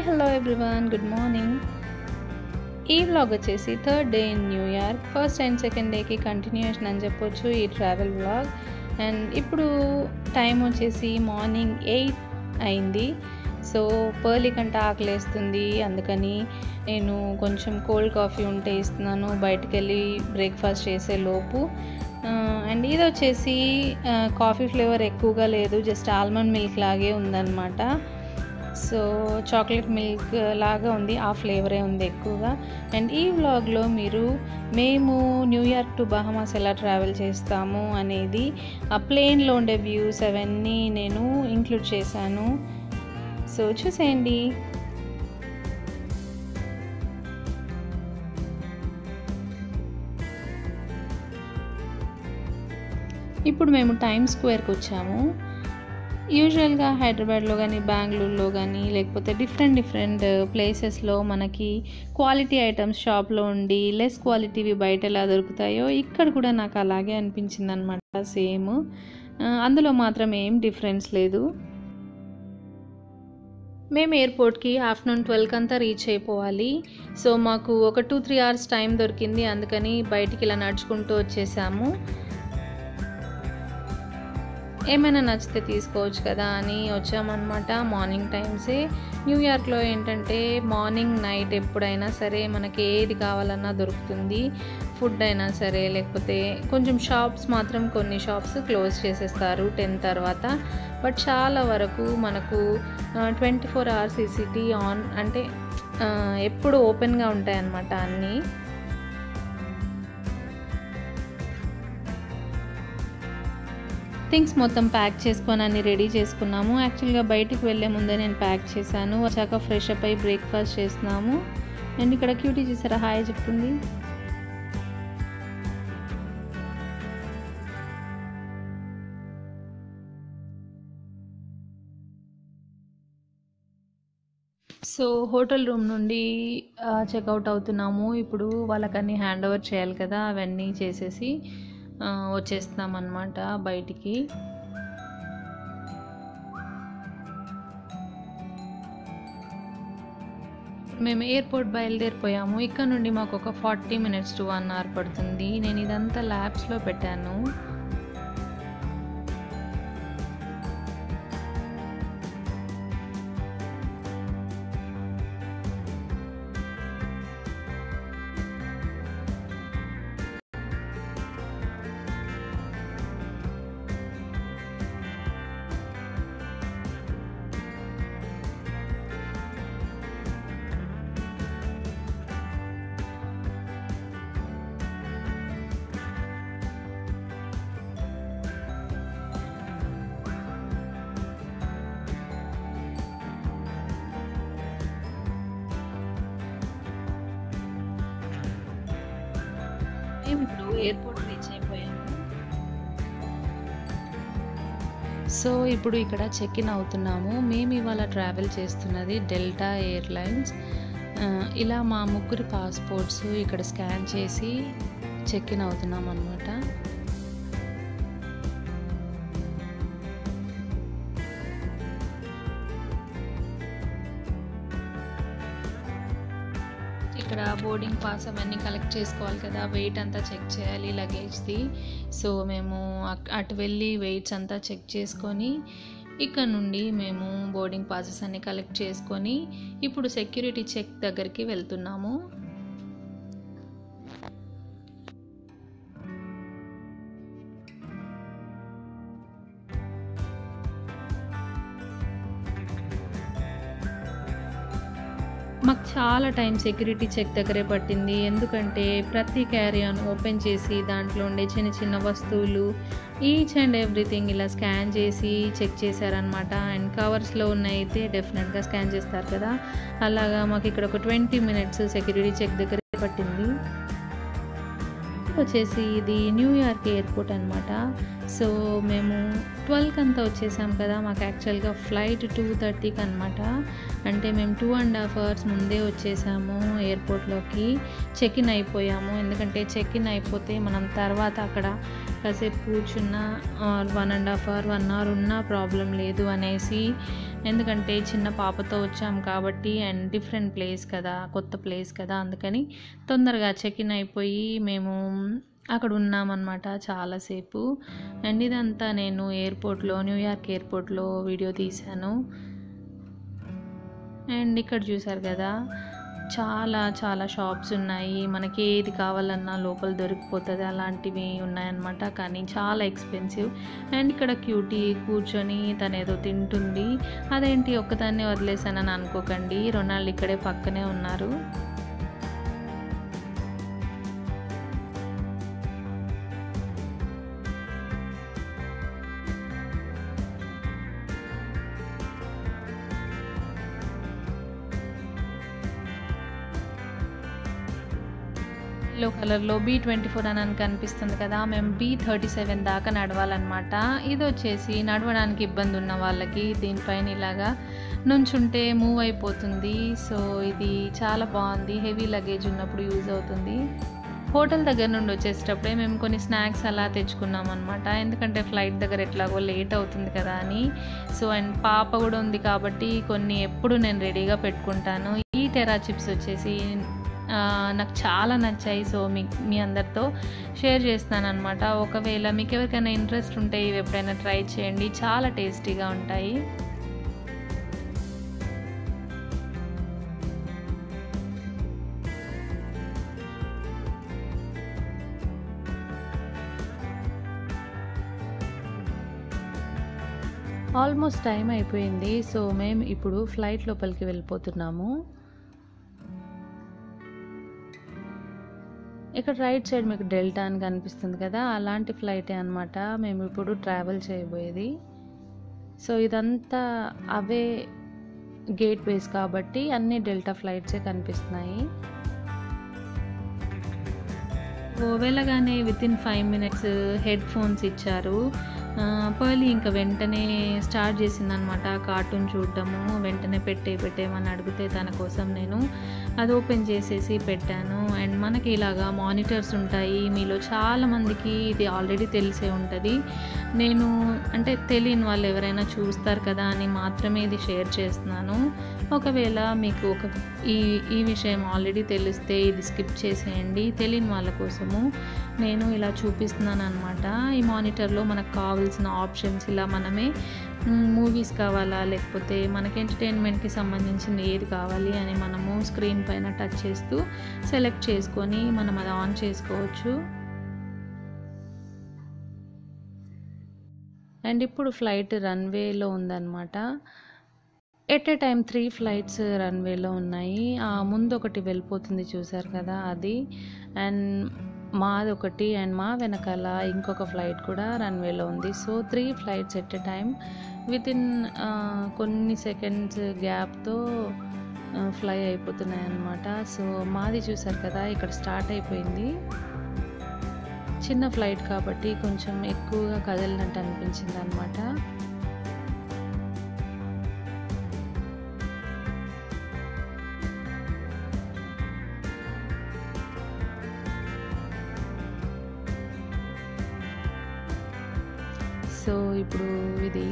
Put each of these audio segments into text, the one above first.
hi hello everyone good morning ఈ vlog వచ్చేసి third day in New York first and second డేకి continuation అని చెప్పొచ్చు ఈ ట్రావెల్ వ్లాగ్ అండ్ ఇప్పుడు టైం వచ్చేసి మార్నింగ్ ఎయిట్ అయింది సో పర్లీ కంటే ఆకలేస్తుంది అందుకని నేను కొంచెం కోల్డ్ కాఫీ ఉంటే ఇస్తున్నాను బయటికి వెళ్ళి బ్రేక్ఫాస్ట్ చేసే లోపు అండ్ ఇది వచ్చేసి కాఫీ ఫ్లేవర్ ఎక్కువగా లేదు జస్ట్ ఆల్మండ్ మిల్క్ లాగే ఉందన్నమాట సో చాక్లెట్ మిల్క్ లాగా ఉంది ఆ ఫ్లేవరే ఉంది ఎక్కువగా అండ్ ఈ వ్లాగ్లో మీరు మేము న్యూయార్క్ టు బహమాస్ ఎలా ట్రావెల్ చేస్తాము అనేది ఆ ప్లేన్లో ఉండే వ్యూస్ అవన్నీ నేను ఇంక్లూడ్ చేశాను సో చూసేయండి ఇప్పుడు మేము టైమ్ స్క్వేర్కి వచ్చాము యూజువల్గా హైదరాబాద్లో కానీ బెంగళూరులో కానీ లేకపోతే డిఫరెంట్ డిఫరెంట్ ప్లేసెస్లో మనకి క్వాలిటీ ఐటమ్స్ షాప్లో ఉండి లెస్ క్వాలిటీవి బయట ఎలా దొరుకుతాయో ఇక్కడ కూడా నాకు అలాగే అనిపించింది అనమాట సేమ్ అందులో మాత్రం ఏం డిఫరెన్స్ లేదు మేము ఎయిర్పోర్ట్కి ఆఫ్టర్నూన్ ట్వెల్వ్కి అంతా రీచ్ అయిపోవాలి సో మాకు ఒక టూ త్రీ అవర్స్ టైం దొరికింది అందుకని బయటికి ఇలా నడుచుకుంటూ వచ్చేసాము ఏమైనా నచ్చితే తీసుకోవచ్చు కదా అని వచ్చామన్నమాట మార్నింగ్ టైమ్సే న్యూయార్క్లో ఏంటంటే మార్నింగ్ నైట్ ఎప్పుడైనా సరే మనకి ఏది కావాలన్నా దొరుకుతుంది ఫుడ్ అయినా సరే లేకపోతే కొంచెం షాప్స్ మాత్రం కొన్ని షాప్స్ క్లోజ్ చేసేస్తారు టెన్ తర్వాత బట్ చాలా వరకు మనకు ట్వంటీ ఫోర్ అవర్స్ ఈ సిటీ ఆన్ అంటే ఎప్పుడు ఓపెన్గా ఉంటాయన్నమాట అన్నీ థింగ్స్ మొత్తం ప్యాక్ చేసుకొని అన్ని రెడీ చేసుకున్నాము యాక్చువల్గా బయటికి వెళ్ళే ముందే నేను ప్యాక్ చేశాను వచ్చాక ఫ్రెష్ అప్ అయి బ్రేక్ఫాస్ట్ చేస్తున్నాము అండ్ ఇక్కడ క్యూటీ చూసారా హాయ్ చెప్తుంది సో హోటల్ రూమ్ నుండి చెక్అవుట్ అవుతున్నాము ఇప్పుడు వాళ్ళకన్నీ హ్యాండ్ ఓవర్ చేయాలి కదా అవన్నీ చేసేసి వచ్చేస్తున్నాం అనమాట బయటికి మేము ఎయిర్పోర్ట్ బయలుదేరిపోయాము ఇక్కడ నుండి మాకు ఒక forty minutes to one hour పడుతుంది నేను ఇదంతా ల్యాబ్స్లో పెట్టాను మేము ఇప్పుడు ఎయిర్పోర్ట్ రీచ్ అయిపోయాము సో ఇప్పుడు ఇక్కడ చెక్ ఇన్ అవుతున్నాము మేము ఇవాళ ట్రావెల్ చేస్తున్నది డెల్టా ఎయిర్లైన్స్ ఇలా మా ముగ్గురి పాస్పోర్ట్స్ ఇక్కడ స్కాన్ చేసి చెక్ ఇన్ అవుతున్నాం అనమాట ఇక్కడ బోర్డింగ్ పాస్ అవన్నీ కలెక్ట్ చేసుకోవాలి కదా వెయిట్ అంతా చెక్ చేయాలి లగేజ్ది సో మేము అటు వెళ్ళి వెయిట్స్ అంతా చెక్ చేసుకొని ఇక్కడ నుండి మేము బోర్డింగ్ పాసెస్ అన్ని కలెక్ట్ చేసుకొని ఇప్పుడు సెక్యూరిటీ చెక్ దగ్గరికి వెళ్తున్నాము మాకు చాలా టైం సెక్యూరిటీ చెక్ దగ్గరే పట్టింది ఎందుకంటే ప్రతి క్యారియర్ ఓపెన్ చేసి దాంట్లో ఉండే చిన్న చిన్న వస్తువులు ఈచ్ అండ్ ఎవ్రీథింగ్ ఇలా స్కాన్ చేసి చెక్ చేశారనమాట అండ్ కవర్స్లో అయితే డెఫినెట్గా స్కాన్ చేస్తారు కదా అలాగా మాకు ఇక్కడ ఒక ట్వంటీ మినిట్స్ సెక్యూరిటీ చెక్ దగ్గరే పట్టింది వచ్చేసి ఇది న్యూయార్క్ ఎయిర్పోర్ట్ అనమాట సో మేము ట్వెల్వ్కి అంతా వచ్చేసాం కదా మాకు యాక్చువల్గా ఫ్లైట్ టూ థర్టీకి అనమాట అంటే మేము టూ అండ్ హాఫ్ అవర్స్ ముందే వచ్చేసాము ఎయిర్పోర్ట్లోకి చెక్ ఇన్ అయిపోయాము ఎందుకంటే చెక్ ఇన్ అయిపోతే మనం తర్వాత అక్కడ కాసేపు కూర్చున్న one and half hour one hour ఉన్నా ప్రాబ్లం లేదు అనేసి ఎందుకంటే చిన్న పాపతో వచ్చాం కాబట్టి అండ్ డిఫరెంట్ ప్లేస్ కదా కొత్త ప్లేస్ కదా అందుకని తొందరగా చెక్ ఇన్ అయిపోయి మేము అక్కడ ఉన్నామన్నమాట చాలాసేపు అండ్ ఇదంతా నేను ఎయిర్పోర్ట్లో న్యూయార్క్ ఎయిర్పోర్ట్లో వీడియో తీశాను అండ్ ఇక్కడ చూసారు కదా చాలా చాలా షాప్స్ ఉన్నాయి మనకి ఏది కావాలన్నా లోపల దొరికిపోతుంది అలాంటివి ఉన్నాయన్నమాట కానీ చాలా ఎక్స్పెన్సివ్ అండ్ ఇక్కడ క్యూటీ కూర్చొని తను ఏదో తింటుంది అదేంటి ఒక్కదాన్ని వదిలేసానని అనుకోకండి రొనాల్డ్ ఇక్కడే పక్కనే ఉన్నారు ఎల్లో కలర్లో బీ ట్వంటీ ఫోర్ అని కనిపిస్తుంది కదా మేము బీ థర్టీ సెవెన్ దాకా నడవాలన్నమాట ఇది వచ్చేసి నడవడానికి ఇబ్బంది ఉన్న వాళ్ళకి దీనిపైన ఇలాగా నుంచుంటే మూవ్ అయిపోతుంది సో ఇది చాలా బాగుంది హెవీ లగేజ్ ఉన్నప్పుడు యూజ్ అవుతుంది హోటల్ దగ్గర నుండి వచ్చేటప్పుడే మేము కొన్ని స్నాక్స్ అలా తెచ్చుకున్నాం అనమాట ఎందుకంటే ఫ్లైట్ దగ్గర ఎట్లాగో లేట్ అవుతుంది కదా అని సో అండ్ పాప కూడా ఉంది కాబట్టి కొన్ని ఎప్పుడు నేను రెడీగా పెట్టుకుంటాను ఈ టెరా చిప్స్ వచ్చేసి నాకు చాలా నచ్చాయి సో మీ మీ అందరితో షేర్ చేస్తాను అనమాట ఒకవేళ మీకు ఎవరికైనా ఇంట్రెస్ట్ ఉంటే ఇవి ఎప్పుడైనా ట్రై చేయండి చాలా టేస్టీగా ఉంటాయి ఆల్మోస్ట్ టైం అయిపోయింది సో మేము ఇప్పుడు ఫ్లైట్ లోపలికి వెళ్ళిపోతున్నాము ఇక్కడ రైట్ సైడ్ మీకు డెల్టా అని కనిపిస్తుంది కదా అలాంటి ఫ్లైటే అనమాట మేము ఇప్పుడు ట్రావెల్ చేయబోయేది సో ఇదంతా అవే గేట్ వేస్ కాబట్టి అన్ని డెల్టా ఫ్లైట్సే కనిపిస్తున్నాయి వెళ్ళగానే within five minutes headphones ఇచ్చారు పర్లీ ఇంకా వెంటనే స్టార్ట్ చేసిందనమాట కార్టూన్ చూడటము వెంటనే పెట్టే పెట్టేమని అడిగితే తన కోసం నేను అది ఓపెన్ చేసేసి పెట్టాను అండ్ మనకి ఇలాగా మానిటర్స్ ఉంటాయి మీలో చాలామందికి ఇది ఆల్రెడీ తెలిసే ఉంటుంది నేను అంటే తెలియని వాళ్ళు ఎవరైనా చూస్తారు కదా అని మాత్రమే ఇది షేర్ చేస్తున్నాను ఒకవేళ మీకు ఒక ఈ ఈ విషయం ఆల్రెడీ తెలిస్తే ఇది స్కిప్ చేసేయండి తెలియని వాళ్ళ కోసము నేను ఇలా చూపిస్తున్నాను అనమాట ఈ మానిటర్లో మనకు కావాల్సిన ఆప్షన్స్ ఇలా మనమే మూవీస్ కావాలా లేకపోతే మనకి ఎంటర్టైన్మెంట్కి సంబంధించిన ఏది కావాలి అని మనము స్క్రీన్ పైన టచ్ చేస్తూ సెలెక్ట్ చేసుకొని మనం అది ఆన్ చేసుకోవచ్చు అండ్ ఇప్పుడు ఫ్లైట్ రన్వేలో ఉందన్నమాట at a time three flights రన్వేలో ఉన్నాయి ముందు ఒకటి వెళ్ళిపోతుంది చూసారు కదా అది అండ్ మాది ఒకటి అండ్ మా వెనకాల ఇంకొక ఫ్లైట్ కూడా రన్వేలో ఉంది so three flights at a time within కొన్ని సెకండ్స్ గ్యాప్తో ఫ్లై అయిపోతున్నాయి అన్నమాట సో మాది చూసారు కదా ఇక్కడ స్టార్ట్ అయిపోయింది చిన్న ఫ్లైట్ కాబట్టి కొంచెం ఎక్కువగా కదిలినట్టు అనిపించింది అనమాట సో ఇప్పుడు ఇది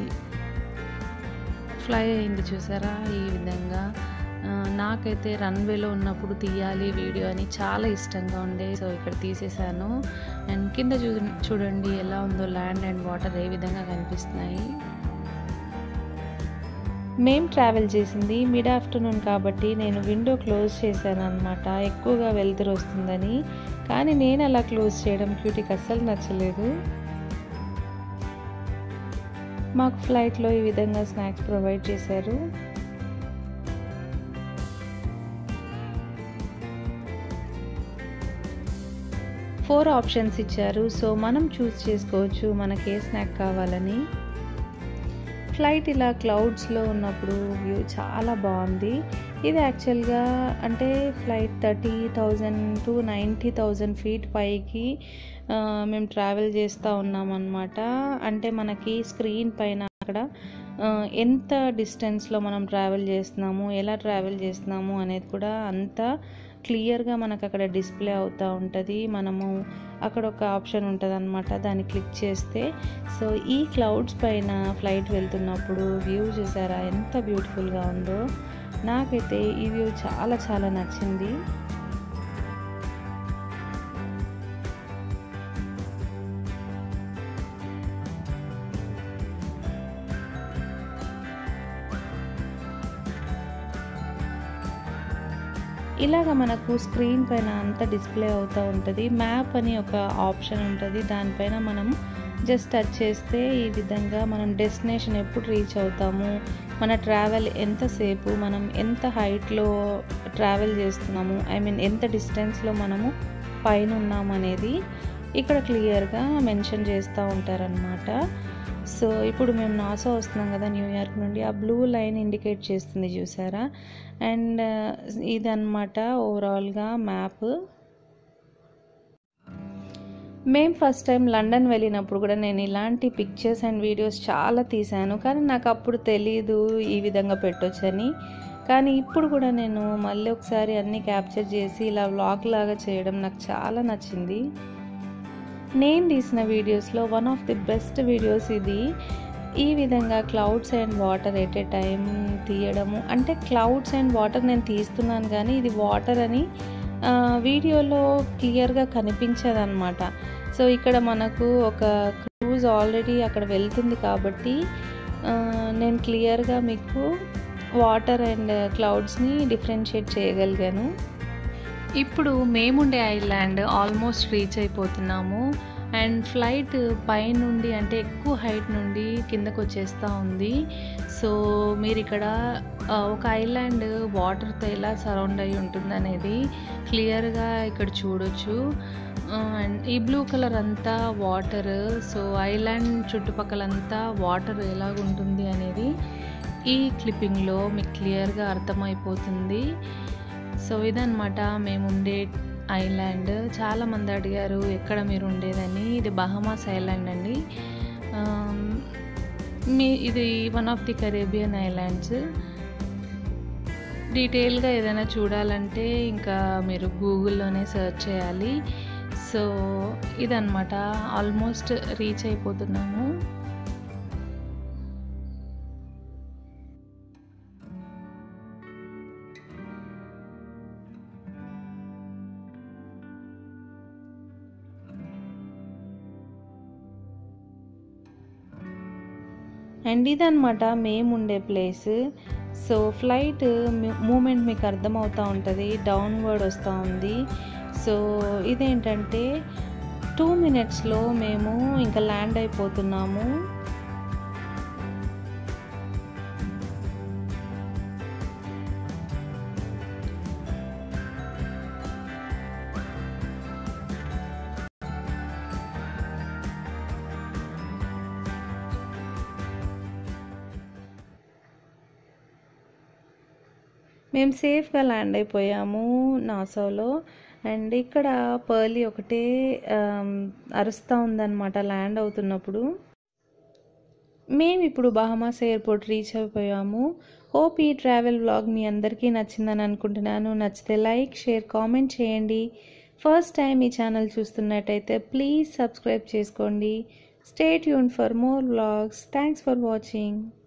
ఫ్లై అయింది చూసారా ఈ విధంగా నాకైతే రన్వేలో ఉన్నప్పుడు తీయాలి వీడియో అని చాలా ఇష్టంగా ఉండే సో ఇక్కడ తీసేసాను అండ్ కింద చూ చూడండి ఎలా ఉందో ల్యాండ్ అండ్ వాటర్ ఏ విధంగా కనిపిస్తున్నాయి మేం ట్రావెల్ చేసింది మిడ్ ఆఫ్టర్నూన్ కాబట్టి నేను విండో క్లోజ్ చేశాను అనమాట ఎక్కువగా వెళ్తురు వస్తుందని కానీ నేను అలా క్లోజ్ చేయడం క్యూటీకి అస్సలు నచ్చలేదు మాకు ఫ్లైట్లో ఈ విధంగా స్నాక్స్ ప్రొవైడ్ చేశారు ఫోర్ ఆప్షన్స్ ఇచ్చారు సో మనం చూస్ చేసుకోవచ్చు మనకి ఏ స్నాక్ కావాలని ఫ్లైట్ ఇలా క్లౌడ్స్లో ఉన్నప్పుడు వ్యూ చాలా బాగుంది ఇది యాక్చువల్గా అంటే flight thirty thousand to ninety thousand feet పైకి మేము ట్రావెల్ చేస్తూ ఉన్నామన్నమాట అంటే మనకి స్క్రీన్ పైన అక్కడ ఎంత డిస్టెన్స్లో మనం ట్రావెల్ చేస్తున్నాము ఎలా ట్రావెల్ చేస్తున్నాము అనేది కూడా అంతా క్లియర్గా మనకు అక్కడ డిస్ప్లే అవుతూ ఉంటుంది మనము అక్కడ ఒక ఆప్షన్ ఉంటుంది అనమాట దాన్ని క్లిక్ చేస్తే సో ఈ క్లౌడ్స్ పైన ఫ్లైట్ వెళ్తున్నప్పుడు వ్యూ చూసారా ఎంత బ్యూటిఫుల్గా ఉందో నాకైతే ఈ వ్యూ చాలా చాలా నచ్చింది ఇలాగ మనకు స్క్రీన్ పైన అంతా డిస్ప్లే అవుతూ ఉంటుంది మ్యాప్ అని ఒక ఆప్షన్ ఉంటుంది దానిపైన మనం జస్ట్ టచ్ చేస్తే ఈ విధంగా మనం డెస్టినేషన్ ఎప్పుడు రీచ్ అవుతాము మన ట్రావెల్ ఎంతసేపు మనం ఎంత హైట్లో ట్రావెల్ చేస్తున్నాము ఐ మీన్ ఎంత డిస్టెన్స్లో మనము పైన ఉన్నాము అనేది ఇక్కడ క్లియర్గా మెన్షన్ చేస్తూ ఉంటారనమాట సో ఇప్పుడు మేము నాసా వస్తున్నాం కదా న్యూయార్క్ నుండి ఆ బ్లూ లైన్ ఇండికేట్ చేస్తుంది చూసారా అండ్ ఇదన్నమాట ఓవరాల్గా మ్యాప్ మేము ఫస్ట్ టైం లండన్ వెళ్ళినప్పుడు కూడా నేను ఇలాంటి పిక్చర్స్ అండ్ వీడియోస్ చాలా తీశాను కానీ నాకు అప్పుడు తెలీదు ఈ విధంగా పెట్టొచ్చని కానీ ఇప్పుడు కూడా నేను మళ్ళీ ఒకసారి అన్నీ క్యాప్చర్ చేసి ఇలా వ్లాగ్ లాగా చేయడం నాకు చాలా నచ్చింది నేను తీసిన వీడియోస్లో one of the best videos ఇది ఈ విధంగా clouds and water at a time తీయడము అంటే క్లౌడ్స్ అండ్ వాటర్ నేను తీస్తున్నాను కానీ ఇది వాటర్ అని వీడియోలో క్లియర్గా కనిపించదు అనమాట సో ఇక్కడ మనకు ఒక క్రూజ్ ఆల్రెడీ అక్కడ వెళ్తుంది కాబట్టి నేను క్లియర్గా మీకు వాటర్ అండ్ క్లౌడ్స్ని డిఫరెన్షియేట్ చేయగలిగాను ఇప్పుడు మేముండే ఐలాండ్ ఆల్మోస్ట్ రీచ్ అయిపోతున్నాము అండ్ ఫ్లైట్ పైనుండి అంటే ఎక్కువ హైట్ నుండి కిందకు వచ్చేస్తూ ఉంది సో మీరు ఇక్కడ ఒక ఐలాండ్ వాటర్తో ఎలా సరౌండ్ అయి ఉంటుంది అనేది క్లియర్గా ఇక్కడ చూడొచ్చు అండ్ ఈ బ్లూ కలర్ అంతా వాటర్ సో ఐలాండ్ చుట్టుపక్కలంతా వాటర్ ఎలాగుంటుంది అనేది ఈ క్లిప్పింగ్లో మీకు క్లియర్గా అర్థమైపోతుంది సో ఇదనమాట మేము ఉండే ఐలాండ్ చాలామంది అడిగారు ఎక్కడ మీరు ఉండేదని ఇది బహమాస్ ఐలాండ్ అండి మీ ఇది one of the Caribbean islands డీటెయిల్గా ఏదైనా చూడాలంటే ఇంకా మీరు గూగుల్లోనే సెర్చ్ చేయాలి సో ఇదనమాట ఆల్మోస్ట్ రీచ్ అయిపోతున్నాము అండ్ ఇదనమాట మేము ఉండే ప్లేస్ సో ఫ్లైట్ మూమెంట్ మీకు అర్థమవుతూ ఉంటుంది డౌన్వర్డ్ వస్తూ ఉంది సో ఇదేంటంటే టూ మినిట్స్లో మేము ఇంకా ల్యాండ్ అయిపోతున్నాము మేము సేఫ్గా ల్యాండ్ అయిపోయాము నాసాలో అండ్ ఇక్కడ పర్లీ ఒకటే అరుస్తూ ఉందన్నమాట ల్యాండ్ అవుతున్నప్పుడు మేము ఇప్పుడు బహమాస్ ఎయిర్పోర్ట్ రీచ్ అయిపోయాము హోప్ ఈ ట్రావెల్ వ్లాగ్ మీ అందరికీ నచ్చిందని అనుకుంటున్నాను నచ్చితే లైక్ షేర్ కామెంట్ చేయండి ఫస్ట్ టైం ఈ ఛానల్ చూస్తున్నట్టయితే ప్లీజ్ సబ్స్క్రైబ్ చేసుకోండి stay tune for more vlogs thanks for watching